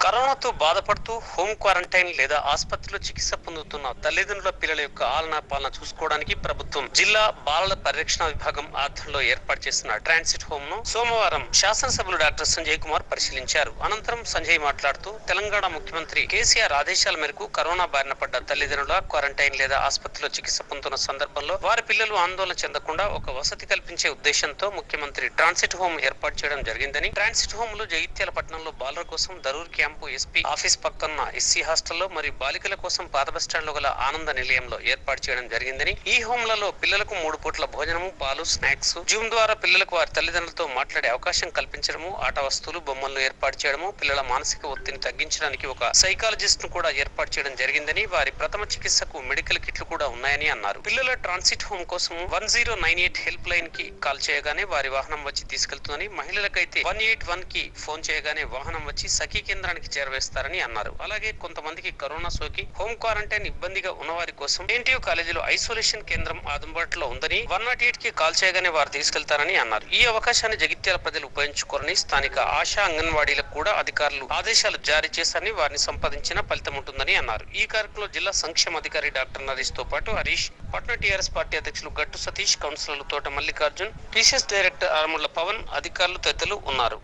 కరోనాతో బాధపడుతూ home quarantine లేదా ఆసుపత్రిలో చికిత్స పొందుతున్న తల్లిదండ్రుల పిల్లల యొక్క ఆలనా పాలన చూసుకోవడానికి ప్రభుత్వం జిల్లా బాలల పరిరక్షణ విభాగం ఆధ్వర్యంలో ఏర్పాటు చేసిన ట్రాన్సిట్ హోమ్ ను సోమవారం శాసనసభ్యులు డాక్టర్ సంజయ్ కుమార్ పరిశీలించారు అనంతరం సంజయ్ మాట్లాడుతూ తెలంగాణ ముఖ్యమంత్రి కేసీఆర్ ఆదేశాల మేరకు కరోనా బారిన పడ్డ తల్లిదండ్రుల క్వారంటైన్ లేదా ఆసుపత్రిలో చికిత్స పొందుతున్న సందర్భంలో వారి పిల్లలు ఆందోళన చెందకుండా ఒక వసతి కల్పించే ఉద్దేశంతో ముఖ్యమంత్రి ట్రాన్సిట్ హోమ్ ఏర్పాటు చేయడం జరిగిందని ట్రాన్సిట్ హోమ్ లో జగిత్యాల పట్టణంలో బాలల కోసం దరూర్ క్యాంపు ఎస్పీ ఆఫీస్ పక్కన ఎస్సీ హాస్టల్లో మరియు బాలికల కోసం పాత బస్ స్టాండ్ లో గల ఆనంద నిలయంలో ఏర్పాటు చేయడం జరిగిందని ఈ హోమ్లలో పిల్లలకు మూడు పూట్ల భోజనము పాలు స్నాక్స్ జూమ్ ద్వారా పిల్లలకు వారి తల్లిదండ్రులతో మాట్లాడే అవకాశం కల్పించడము ఆట వస్తువులు బొమ్మలను ఏర్పాటు చేయడము పిల్లల మానసిక ఒత్తిడిని తగ్గించడానికి ఒక సైకాలజిస్ట్ ను కూడా ఏర్పాటు చేయడం జరిగిందని వారి ప్రథమ చికిత్సకు మెడికల్ కిట్లు కూడా ఉన్నాయని అన్నారు పిల్లల ట్రాన్సిట్ హోమ్ కోసం one zero nine eight help line కి కాల్ చేయగానే వారి వాహనం వచ్చి తీసుకెళ్తుందని మహిళలకైతే వన్ ఎయిట్ వన్ కి ఫోన్ చేయగానే వాహనం వచ్చి సఖీ కేంద్రానికి చేరవేస్తారని అన్నారు అలాగే కొంతమందికి కరోనా సోకి హోమ్ క్వారంటైన్ ఇబ్బందిగా ఉన్నవారి కోసం ఎన్టీయూ కాలేజీలో ఐసోలేషన్ కేంద్రం అందుబాటులో ఉందని వన్ నాట్ ఎయిట్ కి కాల్ చేయగానే వారు తీసుకెళ్తారని అన్నారు ఈ అవకాశాన్ని జగిత్యాల ప్రజలు ఉపయోగించుకోరని స్థానిక ఆశా అంగన్వాడీలకు కూడా అధికారులు ఆదేశాలు జారీ చేశారని వారిని సంపాదించిన ఫలితం ఉంటుందని అన్నారు ఈ కార్యక్రమంలో జిల్లా సంక్షేమ అధికారి డాక్టర్ నరేష్ తో పాటు హరీష్ పట్నా టీఆర్ఎస్ పార్టీ అధ్యక్షులు గట్టు సతీష్ కౌన్సిలర్లు తోట మల్లికార్జున్ టీసీఎస్ డైరెక్టర్ ఆరముళ్ల పవన్ అధికారులు తదితరులు ఉన్నారు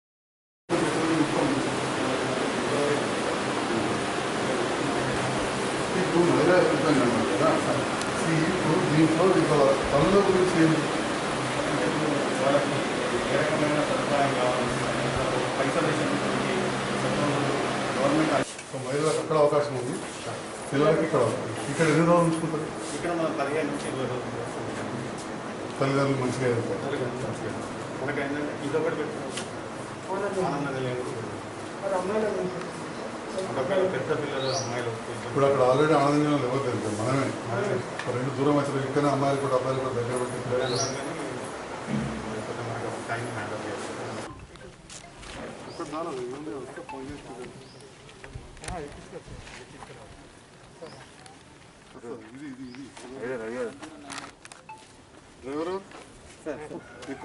ఇప్పుడు మహిళా అభిప్రాయం అన్నారు కదా ఈ ఇప్పుడు దీంట్లో ఇక పనుల గురించి ఏంటి వాళ్ళకి ఏ రకమైన సదుపాయం కావాలి ఐసోలేషన్ గవర్నమెంట్ సో మహిళలకు అక్కడ అవకాశం ఉంది పిల్లలకి ఇక్కడ అవకాశం. ఇక్కడ ఎన్ని రోజులు ఉంచుకుంటారు ఇక్కడ మనం పదిహేను నుంచి ఇరవై రోజులు చేస్తాం. తల్లిదండ్రులు మంచిగా వెళ్తారు మనకి ఏంటంటే ఇదొకటి పెట్టాం ఆనంద నిలయం కూడా పెట్టాం. అంటే పెద్ద పిల్లలు అమ్మాయిలు ఇప్పుడు అక్కడ ఆల్రెడీ ఆనందంగా ఎవరు తెలుసు మనమే ఒక రెండు దూరం వచ్చిన ఇక్కడ అమ్మాయిలు కూడా అబ్బాయిలు కూడా దగ్గర పెట్టి పిల్లలు టైం హ్యాండిల్ చేస్తాం ఇక్కడ నాలుగు ఏముంది వస్తే ఫోన్ చేసి చూడండి. ఇది ఇది ఇది డ్రైవరు ఎక్కు.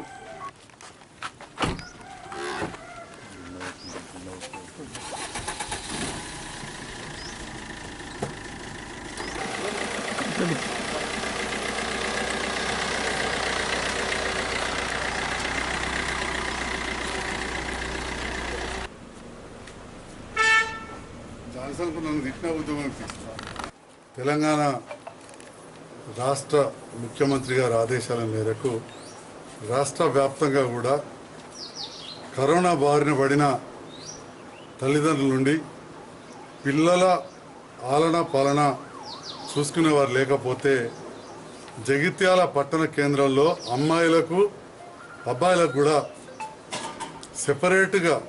జాన్సన్కు నన్ను తిట్టిన ఉద్యమం తీసుకున్నా తెలంగాణ రాష్ట్ర ముఖ్యమంత్రి గారి ఆదేశాల మేరకు రాష్ట్ర వ్యాప్తంగా కూడా కరోనా బారిన పడిన తల్లిదండ్రుల నుండి పిల్లల ఆలన పాలన చూసుకునేవారు లేకపోతే జగిత్యాల పట్టణ కేంద్రంలో అమ్మాయిలకు అబ్బాయిలకు కూడా సెపరేట్గా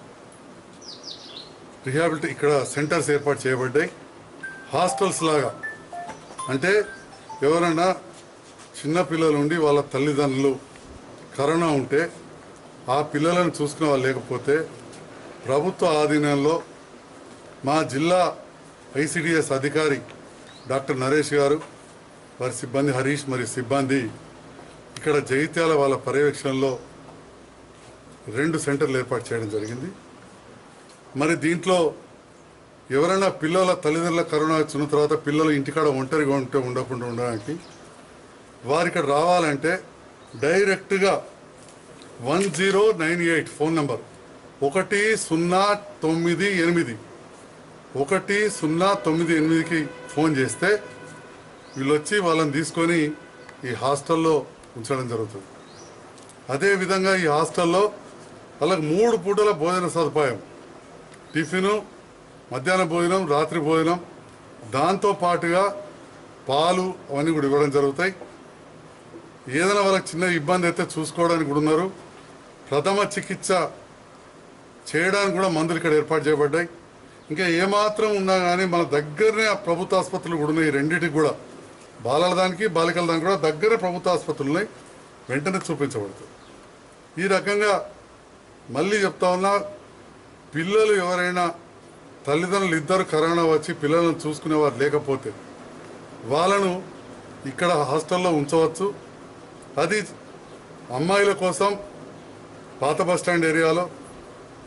రిహాబిలిటీ ఇక్కడ సెంటర్స్ ఏర్పాటు చేయబడ్డాయి హాస్టల్స్ లాగా అంటే ఎవరైనా చిన్న పిల్లలు ఉండి వాళ్ళ తల్లిదండ్రులు కరోనా ఉంటే ఆ పిల్లలను చూసుకునే వాళ్ళు లేకపోతే ప్రభుత్వ ఆధీనంలో మా జిల్లా ఐసిడిఎస్ అధికారి డాక్టర్ నరేష్ గారు వారి సిబ్బంది హరీష్ మరియు సిబ్బంది ఇక్కడ జగిత్యాల వాళ్ళ పర్యవేక్షణలో రెండు సెంటర్లు ఏర్పాటు చేయడం జరిగింది మరి దీంట్లో ఎవరైనా పిల్లల తల్లిదండ్రుల కరోనా వచ్చిన తర్వాత పిల్లలు ఇంటికాడ ఒంటరిగా ఉంటే ఉండకుండా ఉండడానికి వారు ఇక్కడ రావాలంటే డైరెక్ట్గా one zero nine eight phone number ఒకటి సున్నా తొమ్మిది ఎనిమిది ఒకటి సున్నా తొమ్మిది ఎనిమిదికి ఫోన్ చేస్తే వీళ్ళు వచ్చి వాళ్ళని తీసుకొని ఈ హాస్టల్లో ఉంచడం జరుగుతుంది అదేవిధంగా ఈ హాస్టల్లో వాళ్ళకి మూడు పూటల భోజన సదుపాయం టిఫిను మధ్యాహ్న భోజనం రాత్రి భోజనం దాంతో పాటుగా పాలు అవన్నీ కూడా ఇవ్వడం జరుగుతాయి ఏదైనా వాళ్ళకి చిన్న ఇబ్బంది అయితే చూసుకోవడానికి కూడా ఉన్నారు ప్రథమ చికిత్స చేయడానికి కూడా మందులు ఇక్కడ ఏర్పాటు చేయబడ్డాయి ఇంకా ఏమాత్రం ఉన్నా కానీ మన దగ్గరనే ఆ ప్రభుత్వ ఆసుపత్రులు కూడా ఉన్నాయి ఈ రెండింటికి కూడా బాలల దానికి బాలికల దానికి కూడా దగ్గరే ప్రభుత్వ ఆసుపత్రులు ఉన్నాయి వెంటనే చూపించబడుతుంది ఈ రకంగా మళ్ళీ చెప్తా ఉన్నా పిల్లలు ఎవరైనా తల్లిదండ్రులు ఇద్దరు కరోనా వచ్చి పిల్లలను చూసుకునేవారు లేకపోతే వాళ్ళను ఇక్కడ హాస్టల్లో ఉంచవచ్చు అది అమ్మాయిల కోసం పాత బస్ స్టాండ్ ఏరియాలో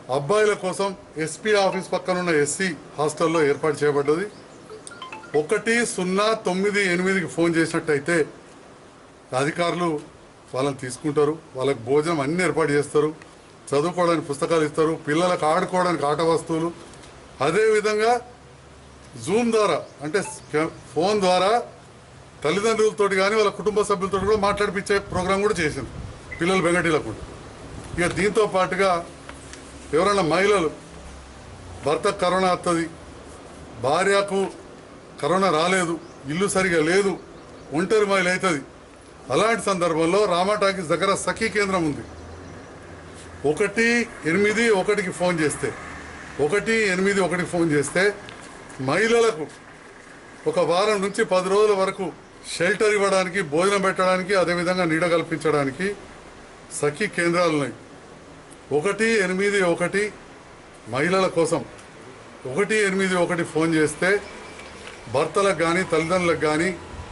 అబ్బాయిల కోసం ఎస్పీ ఆఫీస్ పక్కన ఉన్న ఎస్సీ హాస్టల్లో ఏర్పాటు చేయబడ్డది ఒకటి సున్నా తొమ్మిది ఎనిమిదికి ఫోన్ చేసినట్టయితే అధికారులు వాళ్ళని తీసుకుంటారు వాళ్ళకి భోజనం అన్ని ఏర్పాటు చేస్తారు చదువుకోవడానికి పుస్తకాలు ఇస్తారు పిల్లలకు ఆడుకోవడానికి ఆట వస్తువులు అదేవిధంగా జూమ్ ద్వారా అంటే స్క- ఫోన్ ద్వారా తల్లిదండ్రులతో కానీ వాళ్ళ కుటుంబ సభ్యులతో కూడా మాట్లాడిపించే ప్రోగ్రాం కూడా చేసింది పిల్లలు బెంగటీలకు ఇక దీంతో పాటుగా ఎవరైనా మహిళలు భర్త కరోనా వస్తుంది భార్యకు కరోనా రాలేదు ఇల్లు సరిగా లేదు ఒంటరి మహిళ అవుతుంది అలాంటి సందర్భంలో రామా టాకీస్ దగ్గర సఖీ కేంద్రం ఉంది ఒకటి ఎనిమిది ఒకటికి ఫోన్ చేస్తే ఒకటి ఎనిమిది ఒకటికి ఫోన్ చేస్తే మహిళలకు ఒక వారం నుంచి పది రోజుల వరకు షెల్టర్ ఇవ్వడానికి భోజనం పెట్టడానికి అదేవిధంగా నీడ కల్పించడానికి సఖీ కేంద్రాలు ఉన్నాయి ఒకటి ఎనిమిది ఒకటి మహిళల కోసం ఒకటి ఎనిమిది ఒకటి ఫోన్ చేస్తే భర్తలకు కానీ తల్లిదండ్రులకు కానీ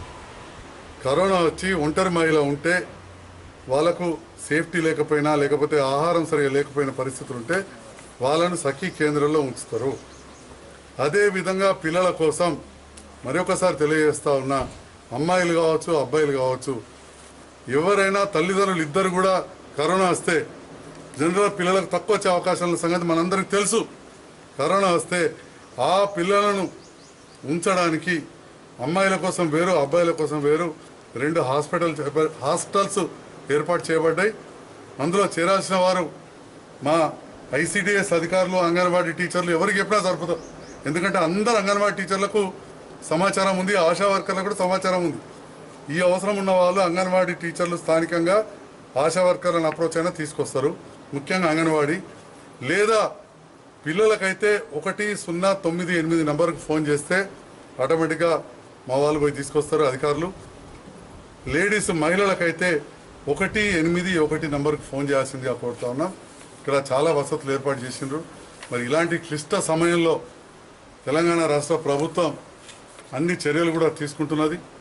కరోనా వచ్చి ఒంటరి మహిళ ఉంటే వాళ్ళకు సేఫ్టీ లేకపోయినా లేకపోతే ఆహారం సరిగా లేకపోయిన పరిస్థితులు ఉంటే వాళ్ళను సఖీ కేంద్రంలో ఉంచుతారు అదేవిధంగా పిల్లల కోసం మరొకసారి తెలియజేస్తా ఉన్నా అమ్మాయిలు కావచ్చు అబ్బాయిలు కావచ్చు ఎవరైనా తల్లిదండ్రులు ఇద్దరు కూడా కరోనా వస్తే జనరల్ పిల్లలకు తక్కువ వచ్చే అవకాశాల సంగతి మనందరికీ తెలుసు కరోనా వస్తే ఆ పిల్లలను ఉంచడానికి అమ్మాయిల కోసం వేరు అబ్బాయిల కోసం వేరు రెండు హాస్పిటల్ హాస్టల్స్ ఏర్పాటు చేయబడ్డాయి అందులో చేరాల్సిన వారు మా ఐసిడిఎస్ అధికారులు అంగన్వాడీ టీచర్లు ఎవరికి చెప్పినా సరిపోతారు ఎందుకంటే అందరు అంగన్వాడీ టీచర్లకు సమాచారం ఉంది ఆశా వర్కర్లకు కూడా సమాచారం ఉంది ఈ అవసరం ఉన్న వాళ్ళు అంగన్వాడీ టీచర్లు స్థానికంగా ఆశా వర్కర్లను అప్రోచ్ అయినా తీసుకొస్తారు ముఖ్యంగా అంగన్వాడీ లేదా పిల్లలకైతే ఒకటి సున్నా తొమ్మిది ఎనిమిది నెంబర్కి ఫోన్ చేస్తే ఆటోమేటిక్గా మా వాళ్ళు పోయి తీసుకొస్తారు అధికారులు లేడీస్ మహిళలకైతే ఒకటి ఎనిమిది ఒకటి నెంబర్కి ఫోన్ చేయాల్సిందిగా కోరుతా ఉన్నాం ఇక్కడ చాలా వసతులు ఏర్పాటు చేసిండ్రు మరి ఇలాంటి క్లిష్ట సమయంలో తెలంగాణ రాష్ట్ర ప్రభుత్వం అన్ని చర్యలు కూడా తీసుకుంటున్నది